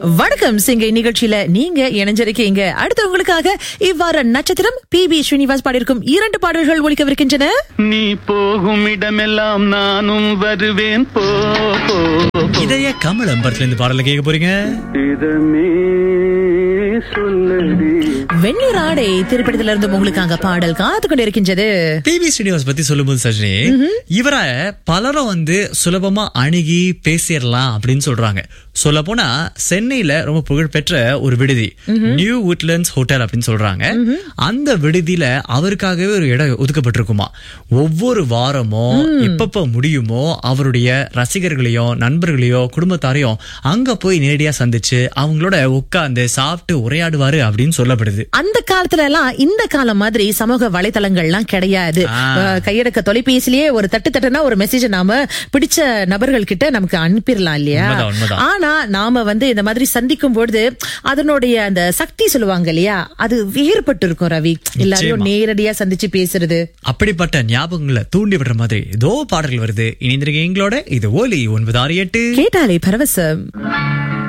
வணக்கம் சிங்கை நிகழ்ச்சியில நீங்க இணைஞ்சிருக்கீங்க அடுத்து உங்களுக்காக இவ்வாறு நட்சத்திரம் பி பி ஸ்ரீனிவாஸ் பாடியிருக்கும் இரண்டு பாடல்கள் ஒழிக்கவிருக்கின்றன நீ போகும் இடமெல்லாம் நானும் வருவேன் போ போ, போ. இதய கமலம் படத்துல இருந்து பாடல கேட்க போறீங்க இதமே சொல்லடி வெந்நீர் ஆடை திரைப்படத்தில இருந்து உங்களுக்காக பாடல் காத்து கொண்டு இருக்கின்றது பிபி ஸ்ரீனிவாஸ் பத்தி சொல்லும்போது சஜினி இவரை பலரும் வந்து சுலபமா அணுகி பேசிடலாம் அப்படின்னு சொல்றாங்க சொல்ல போனா சென்னையில ரொம்ப புகழ்பெற்ற ஒரு விடுதி நியூ உட்லண்ட்ஸ் ஹோட்டல் அப்படின்னு சொல்றாங்க அந்த விடுதியில அவருக்காகவே ஒரு இடம் ஒதுக்கப்பட்டிருக்குமா ஒவ்வொரு வாரமும் எப்பப்ப முடியுமோ அவருடைய ரசிகர்களையும் நண்பர்களையோ குடும்பத்தாரையும் அங்க போய் நேரடியா சந்திச்சு அவங்களோட உட்கார்ந்து சாப்பிட்டு உரையாடுவாரு அப்படின்னு சொல்லப்படுது அந்த காலத்துல எல்லாம் இந்த காலம் மாதிரி சமூக வலைத்தளங்கள்லாம் கிடையாது ஆ. அஹ், கையடக்க தொலைபேசிலேயே ஒரு தட்டு தட்டுனா ஒரு மெசேஜ் நாம பிடிச்ச நபர்கள் கிட்ட நமக்கு அனுப்பிடலாம் இல்லையா உண்மைதான், உண்மைதான். ஆனா நாம வந்து இந்த மாதிரி சந்திக்கும் பொழுது அதனுடைய அந்த சக்தி சொல்லுவாங்க இல்லையா அது வேறுபட்டு இருக்கும் ரவி எல்லாரையும் நிச்சயமா. நேரடியா சந்திச்சு பேசுறது அப்படிப்பட்ட ஞாபகங்களை தூண்டி விடுற மாதிரி ஏதோ பாடல்கள் வருது இணைந்திருக்க எங்களோட இது ஓலி ஒன்பது ஆறு எட்டு கேட்டாலே பரவசம்